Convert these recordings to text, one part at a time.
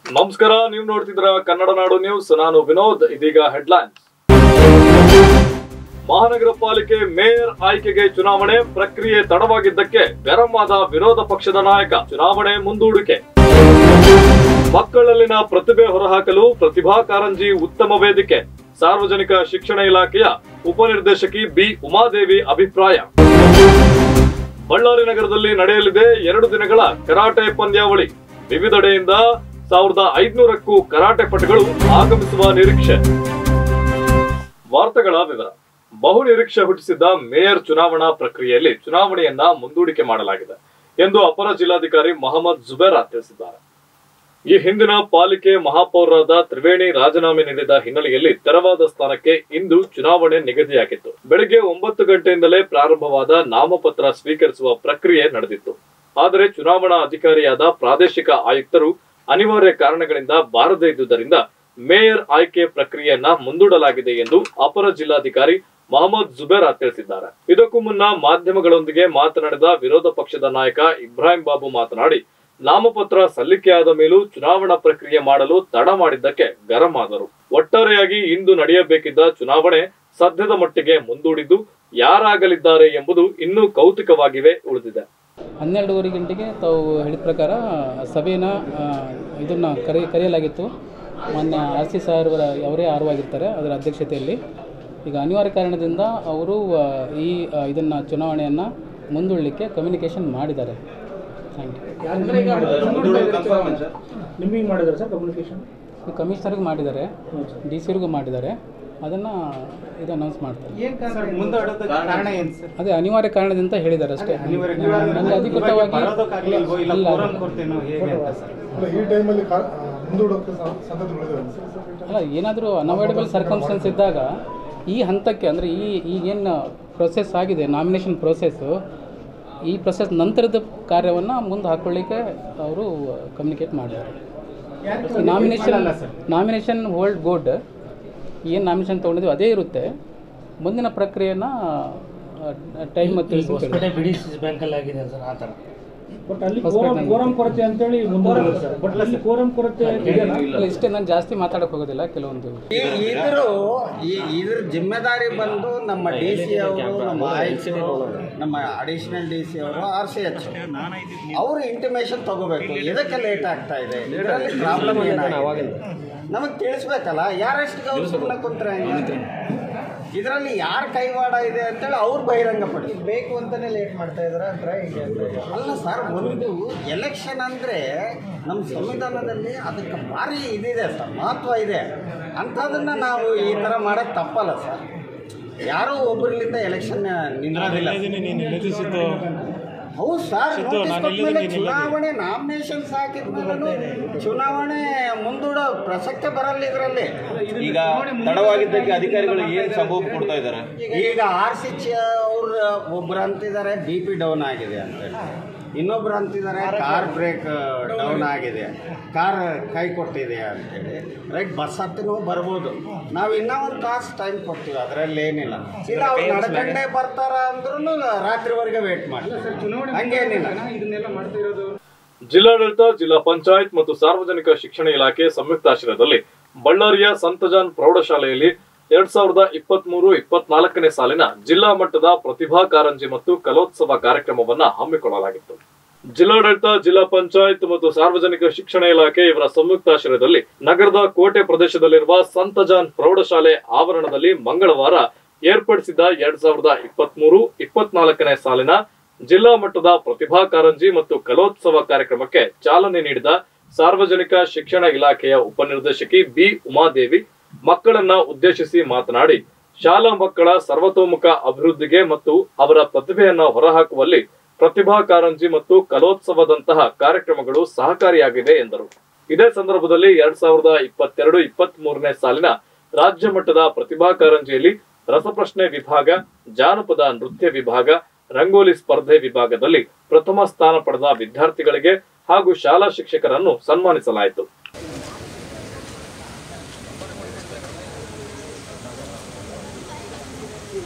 ನಮಸ್ಕಾರ ನೀವು ನೋಡ್ತಿದ್ರ ಕನ್ನಡ ನಾಡು ನ್ಯೂಸ್ ನಾನು ವಿನೋದ್ ಇದೀಗ ಹೆಡ್ಲೈನ್ಸ್ ಮಹಾನಗರ ಪಾಲಿಕೆ ಮೇಯರ್ ಆಯ್ಕೆಗೆ ಚುನಾವಣೆ ಪ್ರಕ್ರಿಯೆ ತಡವಾಗಿದ್ದಕ್ಕೆ ಗರಂ ಆದ ವಿರೋಧ ಪಕ್ಷದ ನಾಯಕ ಚುನಾವಣೆ ಮುಂದೂಡಿಕೆ ಮಕ್ಕಳಲ್ಲಿನ ಪ್ರತಿಭೆ ಹೊರಹಾಕಲು ಪ್ರತಿಭಾ ಕಾರಂಜಿ ಉತ್ತಮ ವೇದಿಕೆ ಸಾರ್ವಜನಿಕ ಶಿಕ್ಷಣ ಇಲಾಖೆಯ ಉಪನಿರ್ದೇಶಕಿ ಬಿ ಉಮಾದೇವಿ ಅಭಿಪ್ರಾಯ ಬಳ್ಳಾರಿ ನಗರದಲ್ಲಿ ನಡೆಯಲಿದೆ ಎರಡು ದಿನಗಳ ಕರಾಟೆ ಪಂದ್ಯಾವಳಿ ವಿವಿಧೆಡೆಯಿಂದ ಸಾವಿರದ ಐದುನೂರಕ್ಕೂ ಕರಾಟೆ ಪಟುಗಳು ಆಗಮಿಸುವ ನಿರೀಕ್ಷೆ ವಾರ್ತೆಗಳ ವಿವರ ಬಹು ನಿರೀಕ್ಷೆ ಹುಟ್ಟಿಸಿದ್ದ ಮೇಯರ್ ಚುನಾವಣಾ ಪ್ರಕ್ರಿಯೆಯಲ್ಲಿ ಚುನಾವಣೆಯನ್ನ ಮುಂದೂಡಿಕೆ ಮಾಡಲಾಗಿದೆ ಎಂದು ಅಪರ ಜಿಲ್ಲಾಧಿಕಾರಿ ಮೊಹಮ್ಮದ್ ಜುಬೇರಾ ತಿಳಿಸಿದ್ದಾರೆ ಈ ಹಿಂದಿನ ಪಾಲಿಕೆ ಮಹಾಪೌರರಾದ ತ್ರಿವೇಣಿ ರಾಜೀನಾಮೆ ನೀಡಿದ ಹಿನ್ನೆಲೆಯಲ್ಲಿ ತೆರವಾದ ಸ್ಥಾನಕ್ಕೆ ಇಂದು ಚುನಾವಣೆ ನಿಗದಿಯಾಗಿತ್ತು ಬೆಳಗ್ಗೆ ಒಂಬತ್ತು ಗಂಟೆಯಿಂದಲೇ ಪ್ರಾರಂಭವಾದ ನಾಮಪತ್ರ ಸ್ವೀಕರಿಸುವ ಪ್ರಕ್ರಿಯೆ ನಡೆದಿತ್ತು ಆದರೆ ಚುನಾವಣಾ ಅಧಿಕಾರಿಯಾದ ಪ್ರಾದೇಶಿಕ ಆಯುಕ್ತರು ಅನಿವಾರ್ಯ ಕಾರಣಗಳಿಂದ ಬಾರದೇ ಇದ್ದುದರಿಂದ ಮೇಯರ್ ಆಯ್ಕೆ ಪ್ರಕ್ರಿಯೆಯನ್ನ ಮುಂದೂಡಲಾಗಿದೆ ಎಂದು ಅಪರ ಜಿಲ್ಲಾಧಿಕಾರಿ ಮೊಹಮ್ಮದ್ ಜುಬೇರಾ ತಿಳಿಸಿದ್ದಾರೆ ಇದಕ್ಕೂ ಮುನ್ನ ಮಾಧ್ಯಮಗಳೊಂದಿಗೆ ಮಾತನಾಡಿದ ವಿರೋಧ ಪಕ್ಷದ ನಾಯಕ ಇಬ್ರಾಹಿಂ ಬಾಬು ಮಾತನಾಡಿ ನಾಮಪತ್ರ ಸಲ್ಲಿಕೆಯಾದ ಮೇಲೂ ಚುನಾವಣಾ ಪ್ರಕ್ರಿಯೆ ಮಾಡಲು ತಡ ಮಾಡಿದ್ದಕ್ಕೆ ಗರಂ ಆದರು ಒಟ್ಟಾರೆಯಾಗಿ ಇಂದು ನಡೆಯಬೇಕಿದ್ದ ಚುನಾವಣೆ ಸದ್ಯದ ಮಟ್ಟಿಗೆ ಮುಂದೂಡಿದ್ದು ಯಾರಾಗಲಿದ್ದಾರೆ ಎಂಬುದು ಇನ್ನೂ ಕೌತುಕವಾಗಿವೆ ಉಳಿದಿದೆ ಹನ್ನೆರಡೂವರೆ ಗಂಟೆಗೆ ತಾವು ಹೇಳಿದ ಪ್ರಕಾರ ಸಭೆನ ಇದನ್ನು ಕರೆ ಕರೆಯಲಾಗಿತ್ತು ಮಾನ್ಯ ಆರ್ ಸಿ ಸಾರ್ ಅವರೇ ಆರವಾಗಿರ್ತಾರೆ ಅದರ ಅಧ್ಯಕ್ಷತೆಯಲ್ಲಿ ಈಗ ಅನಿವಾರ್ಯ ಕಾರಣದಿಂದ ಅವರು ಆ, ಈ ಇದನ್ನು ಚುನಾವಣೆಯನ್ನು ಮುಂದೂಡಲಿಕ್ಕೆ ಕಮ್ಯುನಿಕೇಷನ್ ಮಾಡಿದ್ದಾರೆ ಥ್ಯಾಂಕ್ ಯು ನಿಮಗೆ ಮಾಡಿದ್ದಾರೆ ಸರ್ ಕಮ್ಯುನಿಕೇಶನ್ ಕಮಿಷನರ್ಗೂ ಮಾಡಿದ್ದಾರೆ ಡಿ ಸಿ ಅವ್ರಿಗೂ ಮಾಡಿದ್ದಾರೆ ಅದನ್ನು ಇದು ಅನೌನ್ಸ್ ಮಾಡ್ತಾರೆ ಕಾರಣ ಏನು ಸರ್ ಅದೇ ಅನಿವಾರ್ಯ ಕಾರಣದಿಂದ ಹೇಳಿದ್ದಾರೆ ಅಷ್ಟೇ ನನಗೆ ಅಧಿಕೃತವಾಗಿ ಅಲ್ಲ ಅಲ್ಲ, ಈ ಟೈಮಲ್ಲಿ ಕಾ- ಆ, ಮುಂದೂಡೋಕ್ಕೆ ಸಾ- ಸಾಧ್ಯತೆಗಳಿದಾವೆ ಸರ್ ಅಲ್ಲ ಏನಾದರೂ ಅನವಾಯ್ಡಬಲ್ ಸರ್ಕಮ್ಸ್ಟೆನ್ಸ್ ಇದ್ದಾಗ ಈ ಹಂತಕ್ಕೆ ಅಂದರೆ ಈ ಈಗೇನು ಪ್ರೊಸೆಸ್ ಆಗಿದೆ ನಾಮಿನೇಷನ್ ಪ್ರೊಸೆಸ್ಸು ಈ ಪ್ರೊಸೆಸ್ ನಂತರದ ಕಾರ್ಯವನ್ನು ಮುಂದೆ ಹಾಕ್ಕೊಳ್ಳಿಕ್ಕೆ ಅವರು ಕಮ್ಯುನಿಕೇಟ್ ಮಾಡಿದ್ದಾರೆ ನಾಮಿನೇಷನ್ ನಾಮಿನೇಷನ್ ಹೋಲ್ಡ್ ಗೋಡ್ ಏನು ನಾಮಿನೇಷನ್ ತೊಗೊಂಡಿದ್ವಿ ಅದೇ ಇರುತ್ತೆ ಮುಂದಿನ ಪ್ರಕ್ರಿಯೆನ ಟೈಮ್ ಮತ್ತು ಹೊಸಪೇಟೆ ಬಿಡಿ ಬ್ಯಾಂಕಲ್ಲಿ ಆಗಿದೆ ಸರ್ ಆ ಥರ ಬಟ್ ಅಲ್ಲಿ ಹೊಸಪೇಟೆ ಕೋರಂ ಕೋರಂ ಕೊರತೆ ಅಂತೇಳಿ ಮುಂದುವರೆದಿದೆ ಸರ್ ಬಟ್ ಅಲ್ಲಿ ಕೋರಂ ಕೊರತೆ ಇದೆಯಲ್ಲ? ಅಲ್ಲ ಇಷ್ಟೇ ನಾನು ಜಾಸ್ತಿ ಮಾತಾಡೋಕೆ ಹೋಗೋದಿಲ್ಲ ಕೆಲವೊಂದು ಈ- ಇದ್ರ ಈ ಇದ್ರ ಜಿಮ್ಮೆದಾರಿ ಬಂದು ನಮ್ಮ ಡಿ ಸಿ ಅವರು ನಮ್ಮ ಆಯುಕ್ತರು ನಮ್ಮ ಅಡಿಷನಲ್ ಡಿ ಸಿ ಅವರು ಆರ್ ಸಿ ಎಚ್ ಅವರು ಇಂಟಿಮೇಷನ್ ತಗೋಬೇಕು ಇದಕ್ಕೆ ಲೇಟ್ ಆಗ್ತಾ ಇದೆ ಇದರಲ್ಲಿ ಪ್ರಾಬ್ಲಮ್ ಏನಾಗಿದೆ ನಮಗೆ ತಿಳಿಸ್ಬೇಕಲ್ಲ ಯಾರಷ್ಟು ಅವ್ರು ಸುಮ್ಮನೆ ಕುಂತ್ರೆ ಹೆಂಗೆ? ಇದರಲ್ಲಿ ಯಾರ ಕೈವಾಡ ಇದೆ ಅಂತೇಳಿ ಅವ್ರು ಬಹಿರಂಗಪಡಿಸಿ ಬೇಕು ಅಂತಾನೆ ಲೇಟ್ ಮಾಡ್ತಾ ಇದಾರೆ ಅಂದ್ರೆ ಅಲ್ಲ ಸರ್ ಒಂದು ಎಲೆಕ್ಷನ್ ಅಂದರೆ ನಮ್ಮ ಸಂವಿಧಾನದಲ್ಲಿ ಅದಕ್ಕೆ ಭಾರಿ ಇದಿದೆ ಸರ್ ಮಹತ್ವ ಇದೆ ಅಂಥದನ್ನು ನಾವು ಈ ಥರ ಮಾಡೋದು ತಪ್ಪಲ್ಲ ಸರ್ ಯಾರೋ ಒಬ್ಬರಿಂದ ಎಲೆಕ್ಷನ್ ನಿಂದ್ರೋದಿಲ್ಲ ಹೌದು ಸರ್ notice ಕೊಟ್ಮೇಲೆ ಚುನಾವಣೆ ನಾಮಿನೇಷನ್ಸ್ ಹಾಕಿದ್ಮೇಲೆ ಚುನಾವಣೆ ಮುಂದೂಡೋ ಪ್ರಸಕ್ತಿ ಬರಲ್ಲ ಇದರಲ್ಲಿ ಈಗ ತಡವಾಗಿದ್ದಕ್ಕೆ ಅಧಿಕಾರಿಗಳು ಏನು ಸಬೂಬು ಕೊಡ್ತಾ ಇದ್ದಾರೆ ಈಗ ಆರ್ ಸಿ ಅವ್ರ ಒಬ್ರು ಅಂತಿದ್ದಾರೆ ಬಿ ಪಿ ಡೌನ್ ಆಗಿದೆ ಅಂತೇಳಿ ಇನ್ನೊಬ್ರು ಅಂತಿದ್ದಾರೆ ಕಾರ್ ಬ್ರೇಕ್ ಡೌನ್ ಆಗಿದೆ ಕಾರ್ ಕೈ ಕೊಟ್ಟಿದೆ ಅಂತೇಳಿ ರೈಟ್ ಬಸ್ ಹತ್ತಿನೂ ಬರ್ಬೋದು ನಾವು ಇನ್ನೂ ಒಂದು ತಾಸು ಟೈಮ್ ಕೊಡ್ತೀವಿ ಅದರಲ್ಲಿ ಏನಿಲ್ಲ ಇಲ್ಲ ಅವ್ರು ನಡ್ಕೊಂಡೇ ಬರ್ತಾರ ಅಂದ್ರೂ ರಾತ್ರಿವರೆಗೆ ವೇಟ್ ಮಾಡ್ತೀವಿ ಹಂಗೇನಿಲ್ಲ ಜಿಲ್ಲಾಡಳಿತ ಜಿಲ್ಲಾ ಪಂಚಾಯತ್ ಮತ್ತು ಸಾರ್ವಜನಿಕ ಶಿಕ್ಷಣ ಇಲಾಖೆ ಸಂಯುಕ್ತಾಶ್ರಯದಲ್ಲಿ ಬಳ್ಳಾರಿಯ ಸಂತಜಾನ್ ಪ್ರೌಢಶಾಲೆಯಲ್ಲಿ ಎರಡ್ ಸಾವಿರದ ಇಪ್ಪತ್ತ್ ಮೂರು ಇಪ್ಪತ್ನಾಲ್ಕನೇ ಸಾಲಿನ ಜಿಲ್ಲಾ ಮಟ್ಟದ ಪ್ರತಿಭಾ ಕಾರಂಜಿ ಮತ್ತು ಕಲೋತ್ಸವ ಕಾರ್ಯಕ್ರಮವನ್ನ ಹಮ್ಮಿಕೊಳ್ಳಲಾಗಿತ್ತು ಜಿಲ್ಲಾಡಳಿತ ಜಿಲ್ಲಾ ಪಂಚಾಯತ್ ಮತ್ತು ಸಾರ್ವಜನಿಕ ಶಿಕ್ಷಣ ಇಲಾಖೆ ಇವರ ಸಂಯುಕ್ತಾಶ್ರಯದಲ್ಲಿ ನಗರದ ಕೋಟೆ ಪ್ರದೇಶದಲ್ಲಿರುವ ಸಂತಜಾನ್ ಪ್ರೌಢಶಾಲೆ ಆವರಣದಲ್ಲಿ ಮಂಗಳವಾರ ಏರ್ಪಡಿಸಿದ್ದ ಎರಡ್ ಸಾವಿರದ ಇಪ್ಪತ್ತ್ ಮೂರು ಇಪ್ಪತ್ನಾಲ್ಕನೇ ಸಾಲಿನ ಜಿಲ್ಲಾ ಮಟ್ಟದ ಪ್ರತಿಭಾ ಕಾರಂಜಿ ಮತ್ತು ಕಲೋತ್ಸವ ಕಾರ್ಯಕ್ರಮಕ್ಕೆ ಚಾಲನೆ ನೀಡಿದ ಸಾರ್ವಜನಿಕ ಶಿಕ್ಷಣ ಇಲಾಖೆಯ ಉಪನಿರ್ದೇಶಕಿ ಬಿ ಉಮಾದೇವಿ ಮಕ್ಕಳನ್ನ ಉದ್ದೇಶಿಸಿ ಮಾತನಾಡಿ ಶಾಲಾ ಮಕ್ಕಳ ಸರ್ವತೋಮುಖ ಅಭಿವೃದ್ಧಿಗೆ ಮತ್ತು ಅವರ ಪ್ರತಿಭೆಯನ್ನ ಹೊರಹಾಕುವಲ್ಲಿ ಪ್ರತಿಭಾ ಕಾರಂಜಿ ಮತ್ತು ಕಲೋತ್ಸವದಂತಹ ಕಾರ್ಯಕ್ರಮಗಳು ಸಹಕಾರಿಯಾಗಿವೆ ಎಂದರು ಇದೇ ಸಂದರ್ಭದಲ್ಲಿ ಎರಡ್ ಸಾವಿರದ ಇಪ್ಪತ್ತೆರಡು ಇಪ್ಪತ್ತ್ ಮೂರನೇ ಸಾಲಿನ ರಾಜ್ಯ ಮಟ್ಟದ ಪ್ರತಿಭಾ ಕಾರಂಜಿಯಲ್ಲಿ ರಸಪ್ರಶ್ನೆ ವಿಭಾಗ ಜಾನಪದ ನೃತ್ಯ ವಿಭಾಗ ರಂಗೋಲಿ ಸ್ಪರ್ಧೆ ವಿಭಾಗದಲ್ಲಿ ಪ್ರಥಮ ಸ್ಥಾನ ಪಡೆದ ವಿದ್ಯಾರ್ಥಿಗಳಿಗೆ ಹಾಗೂ ಶಾಲಾ ಶಿಕ್ಷಕರನ್ನು ಸನ್ಮಾನಿಸಲಾಯಿತು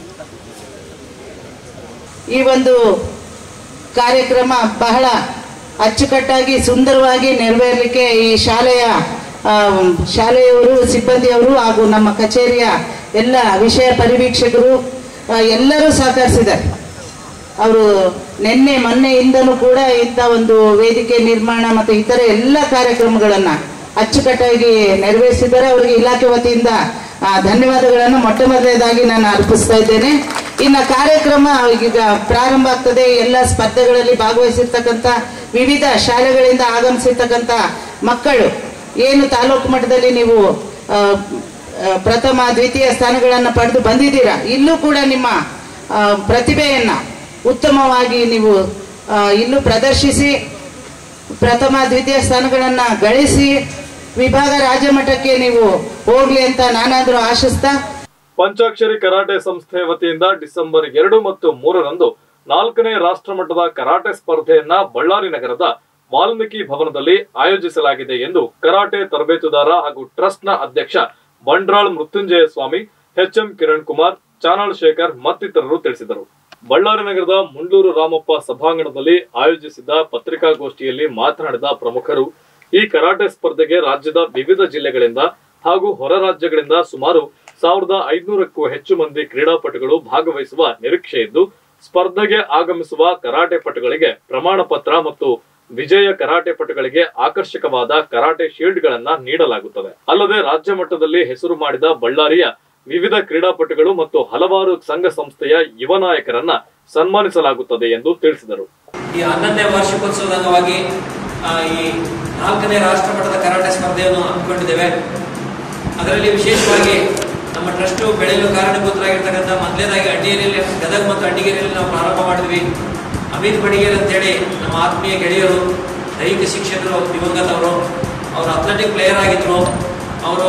ಈ ಒಂದು ಕಾರ್ಯಕ್ರಮ ಬಹಳ ಅಚ್ಚುಕಟ್ಟಾಗಿ ಸುಂದರವಾಗಿ ನೆರವೇರಲಿಕ್ಕೆ ಈ ಶಾಲೆಯ ಆ, ಶಾಲೆಯವರು ಸಿಬ್ಬಂದಿಯವರು ಹಾಗೂ ನಮ್ಮ ಕಚೇರಿಯ ಎಲ್ಲ ವಿಷಯ ಪರಿವೀಕ್ಷಕರು ಆ, ಎಲ್ಲರೂ ಸಹಕರಿಸಿದ್ದಾರೆ ಅವರು ನಿನ್ನೆ ಮೊನ್ನೆಯಿಂದಲೂ ಕೂಡ ಇಂಥ ಒಂದು ವೇದಿಕೆ ನಿರ್ಮಾಣ ಮತ್ತು ಇತರ ಎಲ್ಲ ಕಾರ್ಯಕ್ರಮಗಳನ್ನು ಅಚ್ಚುಕಟ್ಟಾಗಿ ನೆರವೇರಿಸಿದ್ದಾರೆ ಅವರಿಗೆ ಇಲಾಖೆ ವತಿಯಿಂದ ಆ, ಧನ್ಯವಾದಗಳನ್ನು ಮೊಟ್ಟ ಮೊದಲನೇದಾಗಿ ನಾನು ಅರ್ಪಿಸ್ತಾ ಇದ್ದೇನೆ ಇನ್ನು ಕಾರ್ಯಕ್ರಮ ಈಗ ಪ್ರಾರಂಭ ಆಗ್ತದೆ ಎಲ್ಲ ಸ್ಪರ್ಧೆಗಳಲ್ಲಿ ಭಾಗವಹಿಸಿರ್ತಕ್ಕಂಥ ವಿವಿಧ ಶಾಲೆಗಳಿಂದ ಆಗಮಿಸಿರ್ತಕ್ಕಂಥ ಮಕ್ಕಳು ಏನು ತಾಲೂಕು ಮಟ್ಟದಲ್ಲಿ ನೀವು ಆ, ಆ, ಪ್ರಥಮ ದ್ವಿತೀಯ ಸ್ಥಾನಗಳನ್ನು ಪಡೆದು ಬಂದಿದ್ದೀರಾ ಇಲ್ಲೂ ಕೂಡ ನಿಮ್ಮ ಆ, ಪ್ರತಿಭೆಯನ್ನ ಉತ್ತಮವಾಗಿ ನೀವು ಆ, ಇಲ್ಲೂ ಪ್ರದರ್ಶಿಸಿ ಪ್ರಥಮ ದ್ವಿತೀಯ ಸ್ಥಾನಗಳನ್ನು ಗಳಿಸಿ ವಿಭಾಗ ರಾಜ್ಯ ಮಟ್ಟಕ್ಕೆ ನೀವು ಹೋಗ್ಲಿ ಅಂತ ನಾನಾದರೂ ಆಶಿಸ್ತಾ ಪಂಚಾಕ್ಷರಿ ಕರಾಟೆ ಸಂಸ್ಥೆ ವತಿಯಿಂದ ಡಿಸೆಂಬರ್ ಎರಡು ಮತ್ತು ಮೂರರಂದು ನಾಲ್ಕನೇ ರಾಷ್ಟ್ರಮಟ್ಟದ ಕರಾಟೆ ಸ್ಪರ್ಧೆಯನ್ನ ಬಳ್ಳಾರಿ ನಗರದ ವಾಲ್ಮೀಕಿ ಭವನದಲ್ಲಿ ಆಯೋಜಿಸಲಾಗಿದೆ ಎಂದು ಕರಾಟೆ ತರಬೇತುದಾರ ಹಾಗೂ ಟ್ರಸ್ಟ್ನ ಅಧ್ಯಕ್ಷ ಬಂಡ್ರಾಳ್ ಮೃತ್ಯುಂಜಯ ಸ್ವಾಮಿ ಎಚ್ಎಂ ಕಿರಣ್ ಕುಮಾರ್ ಚಾನಾಳ್ ಶೇಖರ್ ಮತ್ತಿತರರು ತಿಳಿಸಿದರು ಬಳ್ಳಾರಿ ನಗರದ ಮುಂಡೂರು ರಾಮಪ್ಪ ಸಭಾಂಗಣದಲ್ಲಿ ಆಯೋಜಿಸಿದ್ದ ಪತ್ರಿಕಾಗೋಷ್ಠಿಯಲ್ಲಿ ಮಾತನಾಡಿದ ಪ್ರಮುಖರು ಈ ಕರಾಟೆ ಸ್ಪರ್ಧೆಗೆ ರಾಜ್ಯದ ವಿವಿಧ ಜಿಲ್ಲೆಗಳಿಂದ ಹಾಗೂ ಹೊರ ರಾಜ್ಯಗಳಿಂದ ಸುಮಾರು ಸಾವಿರದ ಐದುನೂರಕ್ಕೂ ಹೆಚ್ಚು ಮಂದಿ ಕ್ರೀಡಾಪಟುಗಳು ಭಾಗವಹಿಸುವ ನಿರೀಕ್ಷೆ ಇದ್ದು ಸ್ಪರ್ಧೆಗೆ ಆಗಮಿಸುವ ಕರಾಟೆ ಪಟುಗಳಿಗೆ ಪ್ರಮಾಣ ಪತ್ರ ಮತ್ತು ವಿಜಯ ಕರಾಟೆ ಪಟುಗಳಿಗೆ ಆಕರ್ಷಕವಾದ ಕರಾಟೆ ಶೀಲ್ಡ್ಗಳನ್ನ ನೀಡಲಾಗುತ್ತದೆ ಅಲ್ಲದೆ ರಾಜ್ಯ ಮಟ್ಟದಲ್ಲಿ ಹೆಸರು ಮಾಡಿದ ಬಳ್ಳಾರಿಯ ವಿವಿಧ ಕ್ರೀಡಾಪಟುಗಳು ಮತ್ತು ಹಲವಾರು ಸಂಘ ಸಂಸ್ಥೆಯ ಯುವ ನಾಯಕರನ್ನ ಸನ್ಮಾನಿಸಲಾಗುತ್ತದೆ ಎಂದು ತಿಳಿಸಿದರು ಈ ಹನ್ನೊಂದನೇ ವಾರ್ಷಿಕೋತ್ಸವದ ಅಂಗವಾಗಿ ಆ, ಈ ನಾಲ್ಕನೇ ರಾಷ್ಟ್ರಮಟ್ಟದ ಕರಾಟೆ ಸ್ಪರ್ಧೆಯನ್ನು ಹಮ್ಮಿಕೊಂಡಿದ್ದೇವೆ ಅದರಲ್ಲಿ ವಿಶೇಷವಾಗಿ ನಮ್ಮ ಟ್ರಸ್ಟು ಬೆಳೆಯಲು ಕಾರಣಭೂತರಾಗಿರ್ತಕ್ಕಂಥ ಮೊದಲನೇದಾಗಿ ಅಡ್ಡಿಗೇರಿಯಲ್ಲಿ ಗದಗ ಮತ್ತು ಅಡ್ಡಿಗೇರಿಯಲ್ಲಿ ನಾವು ಪ್ರಾರಂಭ ಮಾಡಿದ್ವಿ ಅಮಿತ್ ಬಡಿಗೇರ್ ಅಂತೇಳಿ ನಮ್ಮ ಆತ್ಮೀಯ ಗೆಳೆಯರು ದೈಹಿಕ ಶಿಕ್ಷಕರು ದಿವಂಗತ ಅವರು ಅವರು ಅಥ್ಲೆಟಿಕ್ ಪ್ಲೇಯರ್ ಆಗಿದ್ರು ಅವರು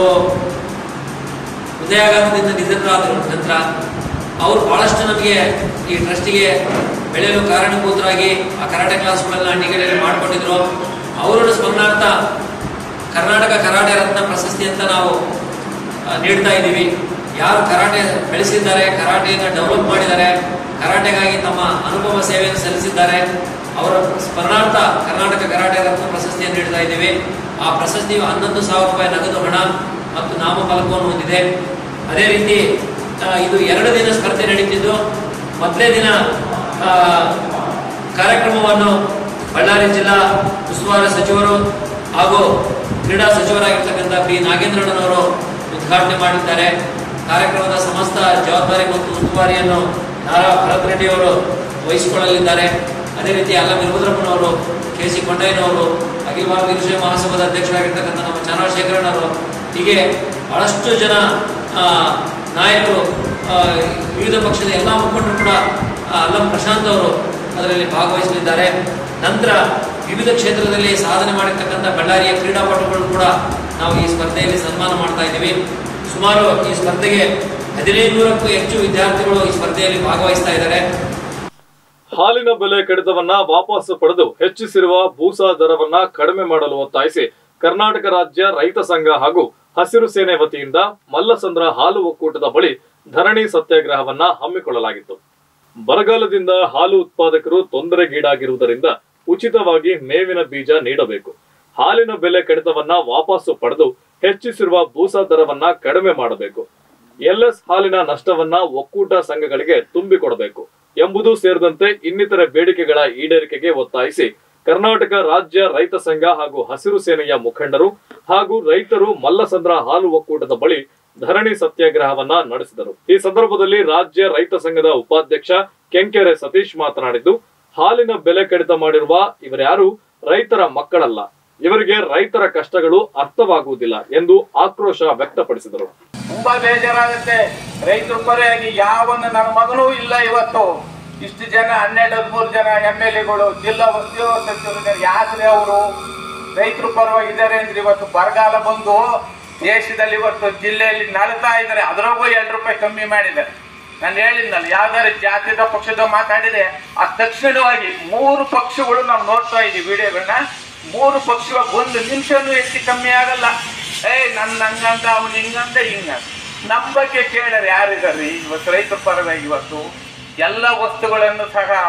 ಹೃದಯಾಘಾತದಿಂದ ನಿಧನರಾದರು ನಂತರ ಅವರು ಬಹಳಷ್ಟು ನಮಗೆ ಈ ಟ್ರಸ್ಟಿಗೆ ಬೆಳೆಯಲು ಕಾರಣಭೂತರಾಗಿ ಆ ಕರಾಟೆ ಕ್ಲಾಸ್ಗಳೆಲ್ಲ ಅಡ್ಡಿಗೇರಿಯಲ್ಲಿ ಮಾಡಿಕೊಂಡಿದ್ರು ಅವರನ್ನು ಸ್ಮರಣಾರ್ಥ ಕರ್ನಾಟಕ ಕರಾಟೆ ರತ್ನ ಪ್ರಶಸ್ತಿ ಅಂತ ನಾವು ಆ, ನೀಡ್ತಾ ಇದ್ದೀವಿ ಯಾರು ಕರಾಟೆ ಬೆಳೆಸಿದ್ದಾರೆ ಕರಾಟೆಯನ್ನು ಡೆವಲಪ್ ಮಾಡಿದ್ದಾರೆ ಕರಾಟೆಗಾಗಿ ತಮ್ಮ ಅನುಪಮ ಸೇವೆಯನ್ನು ಸಲ್ಲಿಸಿದ್ದಾರೆ ಅವರ ಸ್ಮರಣಾರ್ಥ ಕರ್ನಾಟಕ ಕರಾಟೆ ರತ್ನ ಪ್ರಶಸ್ತಿಯನ್ನು ನೀಡ್ತಾ ಇದ್ದೀವಿ ಆ ಪ್ರಶಸ್ತಿಯು ಹನ್ನೊಂದು ಸಾವಿರ ರೂಪಾಯಿ ನಗದು ಹಣ ಮತ್ತು ನಾಮಫಲಕವನ್ನು ಹೊಂದಿದೆ ಅದೇ ರೀತಿ ಆ, ಇದು ಎರಡು ದಿನ ಸ್ಪರ್ಧೆ ನಡೀತಿದ್ದು ಮೊದಲೇ ದಿನ ಆ, ಕಾರ್ಯಕ್ರಮವನ್ನು ಬಳ್ಳಾರಿ ಜಿಲ್ಲಾ ಉಸ್ತುವಾರಿ ಸಚಿವರು ಹಾಗೂ ಕ್ರೀಡಾ ಸಚಿವರಾಗಿರ್ತಕ್ಕಂಥ ಪಿ ನಾಗೇಂದ್ರಣ್ಣನವರು ಉದ್ಘಾಟನೆ ಮಾಡಿದ್ದಾರೆ ಕಾರ್ಯಕ್ರಮದ ಸಮಸ್ತ ಜವಾಬ್ದಾರಿ ಮತ್ತು ಉಸ್ತುವಾರಿಯನ್ನು ನಾರಾ ಭರತ್ ರೆಡ್ಡಿ ಅವರು ವಹಿಸಿಕೊಳ್ಳಲಿದ್ದಾರೆ ಅದೇ ರೀತಿ ಅಲ್ಲ ವೀರಭದ್ರಪ್ಪನವರು ಕೆ ಸಿ ಕೊಂಡಯ್ಯನವರು ಅಖಿಲ ಭಾರತ ವಿಷಯ ಮಹಾಸಭಾದ ಅಧ್ಯಕ್ಷರಾಗಿರ್ತಕ್ಕಂಥ ನಮ್ಮ ಚನ್ನಶೇಖರಣ್ಣವರು ಹೀಗೆ ಬಹಳಷ್ಟು ಜನ ಆ, ನಾಯಕರು ಆ, ವಿವಿಧ ಪಕ್ಷದ ಎಲ್ಲ ಮುಖಂಡರು ಕೂಡ ಆ, ಅಲ್ಲಂ ಪ್ರಶಾಂತ್ ಅವರು ಅದರಲ್ಲಿ ಭಾಗವಹಿಸಲಿದ್ದಾರೆ ನಂತರ ವಿವಿಧ ಕ್ಷೇತ್ರದಲ್ಲಿ ಸಾಧನೆ ಮಾಡಿರ್ತಕ್ಕಂಥ ಬಳ್ಳಾರಿಯ ಕ್ರೀಡಾಪಟುಗಳು ಕೂಡ ನಾವು ಈ ಸ್ಪರ್ಧೆಯಲ್ಲಿ ಸನ್ಮಾನ ಮಾಡ್ತಾ ಇದ್ದೀವಿ ಸುಮಾರು ಈ ಸ್ಪರ್ಧೆಗೆ ಹದಿನೈದುನೂರಕ್ಕೂ ಹೆಚ್ಚು ವಿದ್ಯಾರ್ಥಿಗಳು ಈ ಸ್ಪರ್ಧೆಯಲ್ಲಿ ಭಾಗವಹಿಸ್ತಾ ಇದ್ದಾರೆ ಹಾಲಿನ ಬೆಲೆ ಕಡಿತವನ್ನ ವಾಪಸ್ ಪಡೆದು ಹೆಚ್ಚಿಸಿರುವ ಬೂಸಾ ದರವನ್ನ ಕಡಿಮೆ ಮಾಡಲು ಒತ್ತಾಯಿಸಿ ಕರ್ನಾಟಕ ರಾಜ್ಯ ರೈತ ಸಂಘ ಹಾಗೂ ಹಸಿರು ಸೇನೆ ವತಿಯಿಂದ ಮಲ್ಲಸಂದ್ರ ಹಾಲು ಒಕ್ಕೂಟದ ಬಳಿ ಧರಣಿ ಸತ್ಯಾಗ್ರಹವನ್ನ ಹಮ್ಮಿಕೊಳ್ಳಲಾಗಿತ್ತು ಬರಗಾಲದಿಂದ ಹಾಲು ಉತ್ಪಾದಕರು ತೊಂದರೆಗೀಡಾಗಿರುವುದರಿಂದ ಉಚಿತವಾಗಿ ಮೇವಿನ ಬೀಜ ನೀಡಬೇಕು ಹಾಲಿನ ಬೆಲೆ ಕಡಿತವನ್ನ ವಾಪಸ್ಸು ಪಡೆದು ಹೆಚ್ಚಿಸಿರುವ ಬೂಸಾ ದರವನ್ನ ಕಡಿಮೆ ಮಾಡಬೇಕು ಎಲ್ಎಸ್ ಹಾಲಿನ ನಷ್ಟವನ್ನ ಒಕ್ಕೂಟ ಸಂಘಗಳಿಗೆ ತುಂಬಿಕೊಡಬೇಕು ಎಂಬುದು ಸೇರಿದಂತೆ ಇನ್ನಿತರೆ ಬೇಡಿಕೆಗಳ ಈಡೇರಿಕೆಗೆ ಒತ್ತಾಯಿಸಿ ಕರ್ನಾಟಕ ರಾಜ್ಯ ರೈತ ಸಂಘ ಹಾಗೂ ಹಸಿರು ಸೇನೆಯ ಮುಖಂಡರು ಹಾಗೂ ರೈತರು ಮಲ್ಲಸಂದ್ರ ಹಾಲು ಒಕ್ಕೂಟದ ಬಳಿ ಧರಣಿ ಸತ್ಯಾಗ್ರಹವನ್ನ ನಡೆಸಿದರು ಈ ಸಂದರ್ಭದಲ್ಲಿ ರಾಜ್ಯ ರೈತ ಸಂಘದ ಉಪಾಧ್ಯಕ್ಷ ಕೆಂಕೆರೆ ಸತೀಶ್ ಮಾತನಾಡಿದ್ದು ಹಾಲಿನ ಬೆಲೆ ಕಡಿತ ಮಾಡಿರುವ ಇವರ್ಯಾರು ರೈತರ ಮಕ್ಕಳಲ್ಲ ಇವರಿಗೆ ರೈತರ ಕಷ್ಟಗಳು ಅರ್ಥವಾಗುವುದಿಲ್ಲ ಎಂದು ಆಕ್ರೋಶ ವ್ಯಕ್ತಪಡಿಸಿದರು ತುಂಬಾ ಬೇಜಾರಾಗುತ್ತೆ ರೈತರ ಪರವಾಗಿ ಯಾವೊಂದು ನನ್ನ ಮಗನೂ ಇಲ್ಲ ಇವತ್ತು ಇಷ್ಟು ಜನ ಹನ್ನೆರಡು ಹದಿಮೂರು ಜನ ಎಮ್ ಎಲ್ ಎಗಳು ಜಿಲ್ಲಾ ಉಸ್ತುವಾರಿ ಸಚಿವರು ಯಾಕ್ರೆ ಅವರು ರೈತರ ಪರವಾಗಿ ಇದ್ದಾರೆ ಅಂದ್ರೆ ಇವತ್ತು ಬರಗಾಲ ಬಂದು ದೇಶದಲ್ಲಿ ಇವತ್ತು ಜಿಲ್ಲೆಯಲ್ಲಿ ನಳ್ತಾ ಇದ್ದಾರೆ ಅದರಾಗೂ ಎರಡು ರೂಪಾಯಿ ಕಮ್ಮಿ ಮಾಡಿದ್ದಾರೆ ನಾನು ಹೇಳಿದ್ನಲ್ಲ ಯಾವ್ದಾರು ಜಾತಿದ ಪಕ್ಷದ ಮಾತಾಡಿದೆ ಆ ತಕ್ಷಣವಾಗಿ ಮೂರು ಪಕ್ಷಗಳು ನಾವು ನೋಡ್ತಾ ಇದ್ದೀವಿ ವಿಡಿಯೋಗಳನ್ನ ಮೂರು ಪಕ್ಷ ಒಂದು ನಿಮಿಷನೂ ಹೆಚ್ಚು ಕಮ್ಮಿ ಆಗಲ್ಲ ಏ ನನ್ನ ಹಂಗಂತ ಅವ್ನು ಹಿಂಗಂತ ಹಿಂಗ ನಮ್ಮ ಬಗ್ಗೆ ಕೇಳರು ಯಾರಿದ್ದಾರೆ ಇವತ್ತು ರೈತರ ಪರವಾಗಿ ಇವತ್ತು ಎಲ್ಲ ವಸ್ತುಗಳನ್ನು ಸಹ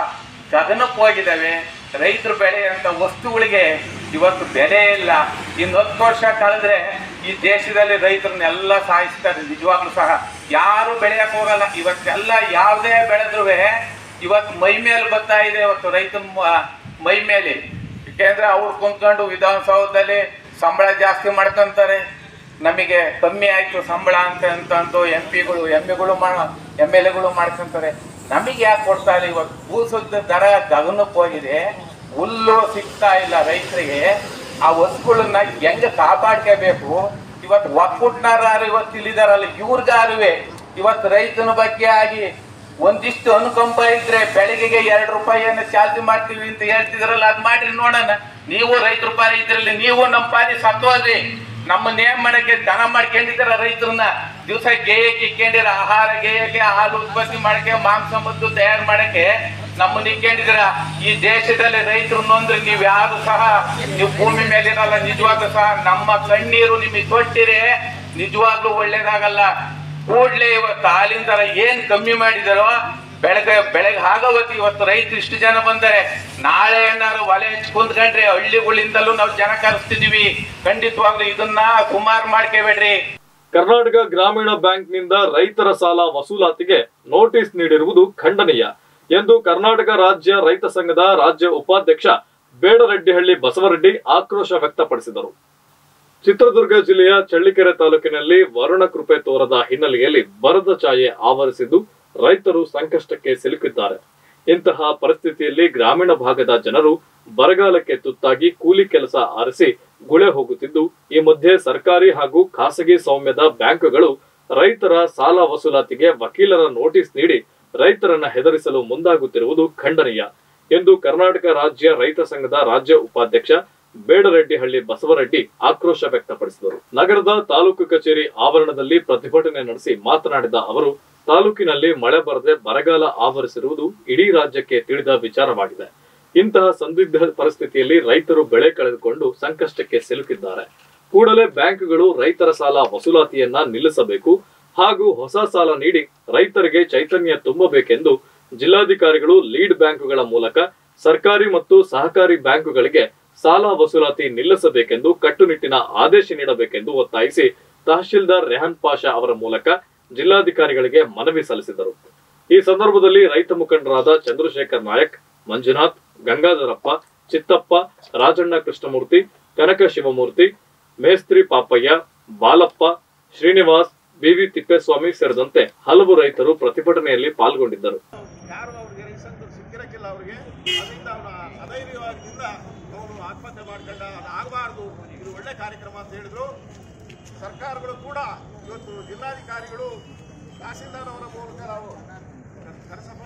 ಗಗನಕ್ಕೆ ಹೋಗಿದ್ದಾವೆ ರೈತರು ಬೆಳೆಯುವಂಥ ವಸ್ತುಗಳಿಗೆ ಇವತ್ತು ಬೆಲೆ ಇಲ್ಲ ಇನ್ನು ಹತ್ತು ವರ್ಷ ಕಳೆದ್ರೆ ಈ ದೇಶದಲ್ಲಿ ರೈತರನ್ನೆಲ್ಲ ಸಾಯಿಸ್ತಾರೆ ನಿಜವಾಗ್ಲೂ ಸಹ ಯಾರು ಬೆಳೆಯಕ್ಕೆ ಹೋಗಲ್ಲ ಇವತ್ತೆಲ್ಲ ಯಾವುದೇ ಬೆಳೆದ್ರೂ ಇವತ್ತು ಮೈ ಮೇಲೆ ಬರ್ತಾ ಇದೆ ಇವತ್ತು ರೈತನ ಮ- ಮೈ ಮೇಲೆ ಯಾಕೆಂದ್ರೆ ಅವ್ರು ಕುಂತ್ಕೊಂಡು ವಿಧಾನಸೌಧದಲ್ಲಿ ಸಂಬಳ ಜಾಸ್ತಿ ಮಾಡ್ಕೊಂತಾರೆ ನಮಗೆ ಕಮ್ಮಿ ಆಯ್ತು ಸಂಬಳ ಅಂತ ಅಂತಂದು ಎಂ ಪಿಗಳು ಎಮ್ ಎಗಳು ಮಾ ಎಮ್ ಎಲ್ ಎಗಳು ಮಾಡ್ಕೊಂತಾರೆ ನಮಗೆ ಯಾಕೆ ಕೊಡ್ತಾ ಇಲ್ಲ ಇವತ್ತು ಭೂಸದ ದರ ಗಗನಕ್ಕೆ ಹೋಗಿದೆ ಹುಲ್ಲು ಸಿಗ್ತಾ ಇಲ್ಲ ರೈತರಿಗೆ ಆ ವಸ್ತುಗಳನ್ನ ಹೆಂಗೆ ಕಾಪಾಡ್ಕೋಬೇಕು ಇವತ್ತು ಒಕ್ಕೂಟ್ನಾರು ಇವತ್ತು ಇಲ್ಲಿದಾರಲ್ಲ ಇವ್ರಿಗಾರುವೆ ಇವತ್ತು ರೈತನ ಬಗ್ಗೆ ಆಗಿ ಒಂದಿಷ್ಟು ಅನುಕಂಪ ಇದ್ರೆ ಬೆಳಗ್ಗೆಗೆ ಎರಡು ರೂಪಾಯಿಯನ್ನು ಚಾಲ್ತಿ ಮಾಡ್ತೀವಿ ಅಂತ ಹೇಳ್ತಿದ್ರಲ್ಲ ಅದ್ ಮಾಡ್ರಿ ನೋಡೋಣ ನೀವು ರೈತರ ಪಾರಿ ಇದ್ರಲ್ಲಿ ನೀವು ನಮ್ಮ ಪಾರಿ ಸತ್ತೋದ್ರಿ ನಮ್ಮ ನೇಮ್ ಮಾಡಕ್ಕೆ ದನ ಮಾಡ್ಕೊಂಡಿದ್ದಾರ ರೈತರನ್ನ ದಿವಸ ಗೇಯಕ್ಕೆ ಇಕ್ಕೊಂಡಿರ ಆಹಾರ ಗೇಯಕ್ಕೆ ಹಾಲು ಉತ್ಪತ್ತಿ ಮಾಡಕ್ಕೆ ಮಾಂಸ ಮದ್ದು ತಯಾರು ಮಾಡಕ್ಕೆ ನಮ್ಮನ್ನ ಇಕ್ಕೊಂಡಿದ್ದೀರ ಈ ದೇಶದಲ್ಲಿ ರೈತರು ನೊಂದ್ರೆ ನೀವು ಯಾರು ಸಹ ನೀವು ಭೂಮಿ ಮೇಲಿರಲ್ಲ ನಿಜವಾಗ್ಲೂ ಸಹ ನಮ್ಮ ಕಣ್ಣೀರು ನಿಮಗೆ ತೊಟ್ಟಿರೆ ನಿಜವಾಗ್ಲೂ ಒಳ್ಳೇದಾಗಲ್ಲ ಕೂಡ್ಲೆ ಇವತ್ತು ಹಾಲಿನ ದರ ಏನ್ ಕಮ್ಮಿ ಮಾಡಿದಾರೋ ಬೆಳಗ್ಗೆ ಬೆಳಗ್ಗೆ ಆಗವತ್ತು ಇವತ್ತು ರೈತರು ಇಷ್ಟು ಜನ ಬಂದರೆ ನಾಳೆ ಏನಾರು ಒಲೆ ಹಚ್ಚಿ ಕುಂತ್ಕೊಂಡ್ರೆ ಹಳ್ಳಿಗಳಿಂದಲೂ ನಾವು ಜನ ಕರೆಸ್ತಿದೀವಿ ಖಂಡಿತವಾಗ್ಲೂ ಇದನ್ನ ಸುಮಾರು ಮಾಡ್ಕೋಬೇಡ್ರಿ ಕರ್ನಾಟಕ ಗ್ರಾಮೀಣ ಬ್ಯಾಂಕ್ನಿಂದ ರೈತರ ಸಾಲ ವಸೂಲಾತಿಗೆ ನೋಟಿಸ್ ನೀಡಿರುವುದು ಖಂಡನೀಯ ಎಂದು ಕರ್ನಾಟಕ ರಾಜ್ಯ ರೈತ ಸಂಘದ ರಾಜ್ಯ ಉಪಾಧ್ಯಕ್ಷ ಬೇಡರೆಡ್ಡಿಹಳ್ಳಿ ಬಸವರೆಡ್ಡಿ ಆಕ್ರೋಶ ವ್ಯಕ್ತಪಡಿಸಿದರು ಚಿತ್ರದುರ್ಗ ಜಿಲ್ಲೆಯ ಚಳ್ಳಿಕೆರೆ ತಾಲೂಕಿನಲ್ಲಿ ವರುಣ ಕೃಪೆ ತೋರದ ಹಿನ್ನೆಲೆಯಲ್ಲಿ ಬರದ ಛಾಯೆ ಆವರಿಸಿದ್ದು ರೈತರು ಸಂಕಷ್ಟಕ್ಕೆ ಸಿಲುಕಿದ್ದಾರೆ ಇಂತಹ ಪರಿಸ್ಥಿತಿಯಲ್ಲಿ ಗ್ರಾಮೀಣ ಭಾಗದ ಜನರು ಬರಗಾಲಕ್ಕೆ ತುತ್ತಾಗಿ ಕೂಲಿ ಕೆಲಸ ಆರಿಸಿ ಗುಳೆ ಹೋಗುತ್ತಿದ್ದು ಈ ಮಧ್ಯೆ ಸರ್ಕಾರಿ ಹಾಗೂ ಖಾಸಗಿ ಸೌಮ್ಯದ ಬ್ಯಾಂಕುಗಳು ರೈತರ ಸಾಲ ವಸೂಲಾತಿಗೆ ವಕೀಲರ ನೋಟಿಸ್ ನೀಡಿ ರೈತರನ್ನ ಹೆದರಿಸಲು ಮುಂದಾಗುತ್ತಿರುವುದು ಖಂಡನೀಯ ಎಂದು ಕರ್ನಾಟಕ ರಾಜ್ಯ ರೈತ ಸಂಘದ ರಾಜ್ಯ ಉಪಾಧ್ಯಕ್ಷ ಬೇಡರೆಡ್ಡಿಹಳ್ಳಿ ಬಸವರೆಡ್ಡಿ ಆಕ್ರೋಶ ವ್ಯಕ್ತಪಡಿಸಿದರು ನಗರದ ತಾಲೂಕು ಕಚೇರಿ ಆವರಣದಲ್ಲಿ ಪ್ರತಿಭಟನೆ ನಡೆಸಿ ಮಾತನಾಡಿದ ಅವರು ತಾಲೂಕಿನಲ್ಲಿ ಮಳೆ ಬರದೆ ಬರಗಾಲ ಆವರಿಸಿರುವುದು ಇಡೀ ರಾಜ್ಯಕ್ಕೆ ತಿಳಿದ ವಿಚಾರವಾಗಿದೆ ಇಂತಹ ಸಂದಿಗ್ಧ ಪರಿಸ್ಥಿತಿಯಲ್ಲಿ ರೈತರು ಬೆಳೆ ಕಳೆದುಕೊಂಡು ಸಂಕಷ್ಟಕ್ಕೆ ಸಿಲುಕಿದ್ದಾರೆ ಕೂಡಲೇ ಬ್ಯಾಂಕ್ಗಳು ರೈತರ ಸಾಲ ವಸೂಲಾತಿಯನ್ನ ನಿಲ್ಲಿಸಬೇಕು ಹಾಗೂ ಹೊಸ ಸಾಲ ನೀಡಿ ರೈತರಿಗೆ ಚೈತನ್ಯ ತುಂಬಬೇಕೆಂದು ಜಿಲ್ಲಾಧಿಕಾರಿಗಳು ಲೀಡ್ ಬ್ಯಾಂಕುಗಳ ಮೂಲಕ ಸರ್ಕಾರಿ ಮತ್ತು ಸಹಕಾರಿ ಬ್ಯಾಂಕುಗಳಿಗೆ ಸಾಲ ವಸೂಲಾತಿ ನಿಲ್ಲಿಸಬೇಕೆಂದು ಕಟ್ಟುನಿಟ್ಟಿನ ಆದೇಶ ನೀಡಬೇಕೆಂದು ಒತ್ತಾಯಿಸಿ ತಹಶೀಲ್ದಾರ್ ರೆಹನ್ ಪಾಷಾ ಅವರ ಮೂಲಕ ಜಿಲ್ಲಾಧಿಕಾರಿಗಳಿಗೆ ಮನವಿ ಸಲ್ಲಿಸಿದರು ಈ ಸಂದರ್ಭದಲ್ಲಿ ರೈತ ಮುಖಂಡರಾದ ಚಂದ್ರಶೇಖರ್ ನಾಯಕ್ ಮಂಜುನಾಥ್ ಗಂಗಾಧರಪ್ಪ ಚಿತ್ತಪ್ಪ ರಾಜಣ್ಣ ಕೃಷ್ಣಮೂರ್ತಿ ಕನಕ ಶಿವಮೂರ್ತಿ ಮೇಸ್ತ್ರಿ ಪಾಪಯ್ಯ ಬಾಲಪ್ಪ ಶ್ರೀನಿವಾಸ್ ಬಿವಿ ತಿಪ್ಪೇಸ್ವಾಮಿ ಸೇರಿದಂತೆ ಹಲವು ರೈತರು ಪ್ರತಿಭಟನೆಯಲ್ಲಿ ಪಾಲ್ಗೊಂಡಿದ್ದರು ಯಾರು ಅವ್ರಿಗೆ ರೈತರು ಸಿಕ್ಕಿರಕ್ಕಿಲ್ಲ ಅವ್ರಿಗೆ ಅದರಿಂದ ಅವರ ಅಧೈರ್ಯವಾಗಿದ್ದರಿಂದ ಅವರು ಆತ್ಮಹತ್ಯೆ ಮಾಡ್ಕೊಂಡ ಅದು ಆಗಬಾರ್ದು ಇದು ಒಳ್ಳೆ ಕಾರ್ಯಕ್ರಮ ಅಂತ ಹೇಳಿದ್ರು ಸರ್ಕಾರಗಳು ಕೂಡ ಇವತ್ತು ಜಿಲ್ಲಾಧಿಕಾರಿಗಳು ತಹಸೀಲ್ದಾರ್ ಅವರ ಮೂಲಕ ನಾವು ಕರೆಸಪ್ಪ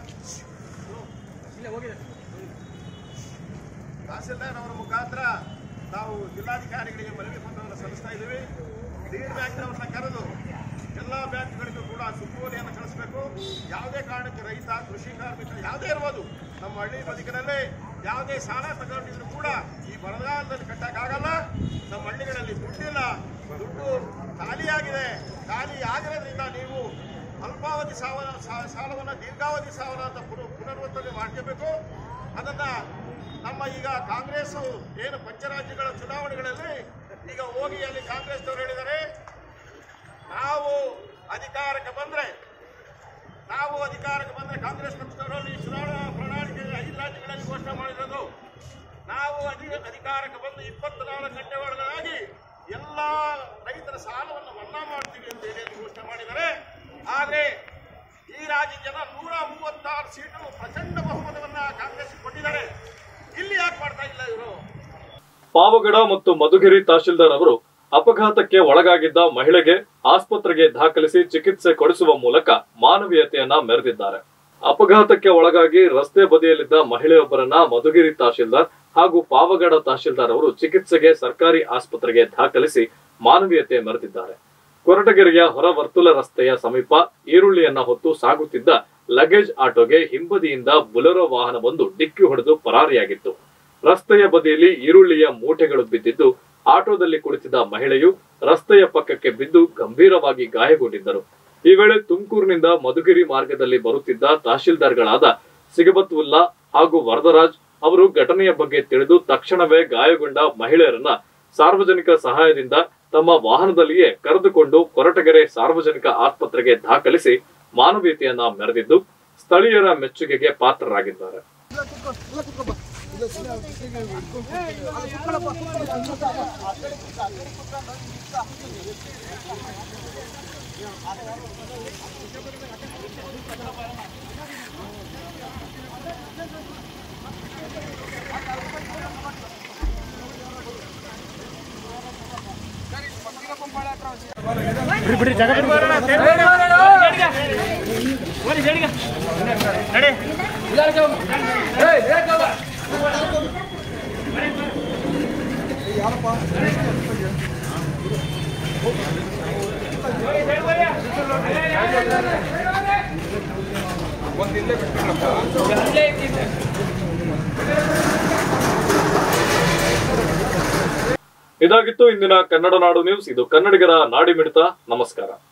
ತಹಸೀಲ್ದಾರ್ ಅವರ ಮುಖಾಂತರ ನಾವು ಜಿಲ್ಲಾಧಿಕಾರಿಗಳಿಗೆ ಮನವಿ ಪತ್ರವನ್ನು ಸಲ್ಲಿಸ್ತಾ ಇದ್ದೀವಿ ಲೀಡ್ ಬ್ಯಾಂಕ್ನವ್ರನ್ನ ಕರೆದು ಎಲ್ಲ ಬ್ಯಾಂಕ್ಗಳಿಗೂ ಕೂಡ ಸುತ್ತೋಲೆಯನ್ನು ಕಳಿಸ್ಬೇಕು ಯಾವುದೇ ಕಾರಣಕ್ಕೆ ರೈತ ಕೃಷಿ ಕಾರ್ಮಿಕ ಯಾವುದೇ ಇರ್ಬೋದು ನಮ್ಮ ಹಳ್ಳಿ ಬದುಕಿನಲ್ಲಿ ಯಾವುದೇ ಸಾಲ ತಗೊಂಡಿದ್ರು ಕೂಡ ಈ ಬರಗಾಲದಲ್ಲಿ ಕಟ್ಟಕ್ಕಾಗಲ್ಲ ನಮ್ಮ ಹಳ್ಳಿಗಳಲ್ಲಿ ದುಡ್ಡಿಲ್ಲ ದುಡ್ಡು ಖಾಲಿಯಾಗಿದೆ ಖಾಲಿ ಆಗಿರೋದ್ರಿಂದ ನೀವು ಅಲ್ಪಾವಧಿ ಸಾಲ ಸಾ- ಸಾಲವನ್ನ ದೀರ್ಘಾವಧಿ ಸಾಲ ಅಂತ ಪುನರ್ ಪುನರ್ವರ್ತನೆ ಮಾಡ್ಕೋಬೇಕು ಅದನ್ನ ನಮ್ಮ ಈಗ ಕಾಂಗ್ರೆಸ್ ಏನು ಪಂಚರಾಜ್ಯಗಳ ಚುನಾವಣೆಗಳಲ್ಲಿ ಈಗ ಹೋಗಿ ಅಲ್ಲಿ ಕಾಂಗ್ರೆಸ್ನವರು ಹೇಳಿದ್ದಾರೆ ನಾವು ಅಧಿಕಾರಕ್ಕೆ ಬಂದ್ರೆ ನಾವು ಅಧಿಕಾರಕ್ಕೆ ಬಂದ್ರೆ ಕಾಂಗ್ರೆಸ್ ಪಕ್ಷದವರಲ್ಲಿ ಚುನಾವಣಾ ಪ್ರಣಾಳಿಕೆ ಐದು ರಾಜ್ಯಗಳಲ್ಲಿ ಘೋಷಣೆ ಮಾಡಿರೋದು ನಾವು ಅಧಿ ಅಧಿಕಾರಕ್ಕೆ ಬಂದು ಇಪ್ಪತ್ನಾಲ್ಕು ಗಂಟೆ ಒಳಗಾಗಿ ಎಲ್ಲ ರೈತರ ಸಾಲವನ್ನು ಮನ್ನಾ ಮಾಡ್ತೀವಿ ಅಂತ ಹೇಳಿ ಅಲ್ಲಿ ಘೋಷಣೆ ಮಾಡಿದ್ದಾರೆ ಆದರೆ ಈ ರಾಜ್ಯ ಜನ ನೂರ ಮೂವತ್ತಾರು ಸೀಟು ಪ್ರಚಂಡ ಬಹುಮತವನ್ನ ಕಾಂಗ್ರೆಸ್ ಕೊಟ್ಟಿದ್ದಾರೆ ಇಲ್ಲಿ ಯಾಕೆ ಮಾಡ್ತಾ ಇಲ್ಲ ಇವರು ಪಾವಗಡ ಮತ್ತು ಮಧುಗಿರಿ ತಹಶೀಲ್ದಾರ್ ಅವರು ಅಪಘಾತಕ್ಕೆ ಒಳಗಾಗಿದ್ದ ಮಹಿಳೆಗೆ ಆಸ್ಪತ್ರೆಗೆ ದಾಖಲಿಸಿ ಚಿಕಿತ್ಸೆ ಕೊಡಿಸುವ ಮೂಲಕ ಮಾನವೀಯತೆಯನ್ನ ಮೆರೆದಿದ್ದಾರೆ ಅಪಘಾತಕ್ಕೆ ಒಳಗಾಗಿ ರಸ್ತೆ ಬದಿಯಲ್ಲಿದ್ದ ಮಹಿಳೆಯೊಬ್ಬರನ್ನ ಮಧುಗಿರಿ ತಹಶೀಲ್ದಾರ್ ಹಾಗೂ ಪಾವಗಡ ತಹಶೀಲ್ದಾರ್ ಅವರು ಚಿಕಿತ್ಸೆಗೆ ಸರ್ಕಾರಿ ಆಸ್ಪತ್ರೆಗೆ ದಾಖಲಿಸಿ ಮಾನವೀಯತೆ ಮೆರೆದಿದ್ದಾರೆ ಕೊರಟಗೆರೆಯ ಹೊರ ವರ್ತುಲ ರಸ್ತೆಯ ಸಮೀಪ ಈರುಳ್ಳಿಯನ್ನ ಹೊತ್ತು ಸಾಗುತ್ತಿದ್ದ ಲಗೇಜ್ ಆಟೋಗೆ ಹಿಂಬದಿಯಿಂದ ಬುಲೆರೋ ವಾಹನವೊಂದು ಡಿಕ್ಕಿ ಹೊಡೆದು ಪರಾರಿಯಾಗಿತ್ತು ರಸ್ತೆಯ ಬದಿಯಲ್ಲಿ ಈರುಳ್ಳಿಯ ಮೂಟೆಗಳು ಬಿದ್ದಿದ್ದು ಆಟೋದಲ್ಲಿ ಕುಳಿತಿದ್ದ ಮಹಿಳೆಯು ರಸ್ತೆಯ ಪಕ್ಕಕ್ಕೆ ಬಿದ್ದು ಗಂಭೀರವಾಗಿ ಗಾಯಗೊಂಡಿದ್ದರು ಈ ವೇಳೆ ತುಮಕೂರಿನಿಂದ ಮಧುಗಿರಿ ಮಾರ್ಗದಲ್ಲಿ ಬರುತ್ತಿದ್ದ ತಹಶೀಲ್ದಾರ್ಗಳಾದ ಸಿಗಬತ್ವುಲ್ಲಾ ಹಾಗೂ ವರದರಾಜ್ ಅವರು ಘಟನೆಯ ಬಗ್ಗೆ ತಿಳಿದು ತಕ್ಷಣವೇ ಗಾಯಗೊಂಡ ಮಹಿಳೆಯರನ್ನ ಸಾರ್ವಜನಿಕ ಸಹಾಯದಿಂದ ತಮ್ಮ ವಾಹನದಲ್ಲಿಯೇ ಕರೆದುಕೊಂಡು ಕೊರಟಗೆರೆ ಸಾರ್ವಜನಿಕ ಆಸ್ಪತ್ರೆಗೆ ದಾಖಲಿಸಿ ಮಾನವೀಯತೆಯನ್ನ ಮೆರೆದಿದ್ದು ಸ್ಥಳೀಯರ ಮೆಚ್ಚುಗೆಗೆ ಪಾತ್ರರಾಗಿದ್ದಾರೆ ಇದಾಗಿತ್ತು ಇಂದಿನ ಕನ್ನಡ ನಾಡು ನ್ಯೂಸ್ ಇದು ಕನ್ನಡಿಗರ ನಾಡಿ ಮಿಡಿತ ನಮಸ್ಕಾರ